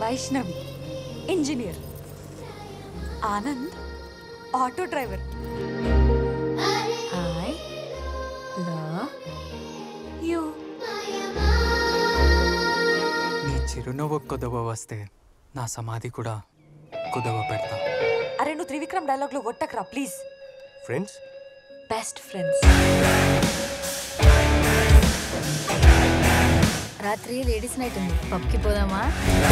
Vaishnavi engineer Anand auto driver hi you నీ చిరునవ్వు కుదవ వస్తే నా సమాధి కూడా కుదవ పెడతా అరే నువ్వు త్రివిక్రమ్ డైలాగ్లో కొట్టకరా ప్లీజ్ ఫ్రెండ్స్ బెస్ట్ ఫ్రెండ్స్ రాత్రి లేడీస్ నైట్ ఉంది పబ్కి పోదామా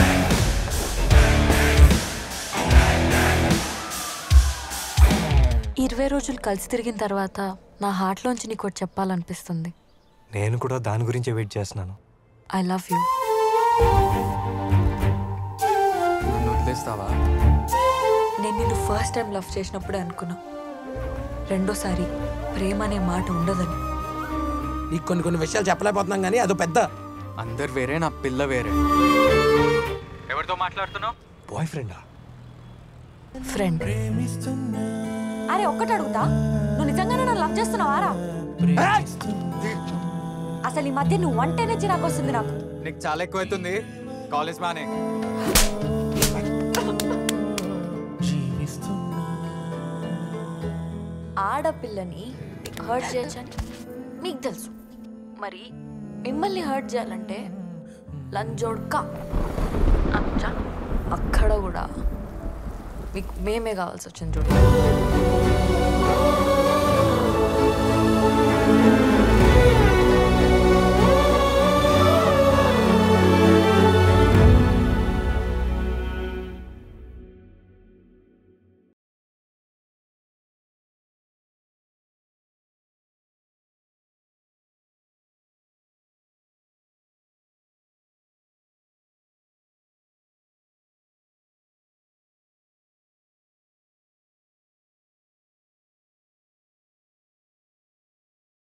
ఇరవై రోజులు కలిసి తిరిగిన తర్వాత నా హార్ట్లోంచి నీకు ఒకటి చెప్పాలనిపిస్తుంది నేను కూడా దాని గురించే వెయిట్ చేస్తున్నాను ఐ లవ్ యూ నన్ను వదిలేస్తావా నేను నిన్ను ఫస్ట్ టైం లవ్ చేసినప్పుడే అనుకున్నా రెండోసారి ప్రేమ అనే మాట ఉండదని నీకు కొన్ని కొన్ని విషయాలు చెప్పలేకపోతున్నాం కానీ అదో పెద్ద అందరు వేరే నా పిల్ల వేరే ఎవరితో మాట్లాడుతున్నావు బాయ్ ఫ్రెండా ఫ్రెండ్ అరే ఒక్కటి అడుగుతా నువ్వు నిజంగానే నన్ను లవ్ చేస్తున్నావారా అసలు ఈ మధ్య నువ్వు అంటేనే చిరాకు వస్తుంది నాకు నీకు చాలా ఎక్కువ అవుతుంది కాలేజ్ మానే ఆడపిల్లని హర్ట్ చేయొచ్చని మీకు తెలుసు మరి మిమ్మల్ని హర్ట్ చేయాలంటే లంజోడ్క అనుజా అక్కడ కూడా మీకు మేమే కావాల్సి వచ్చింది చూడు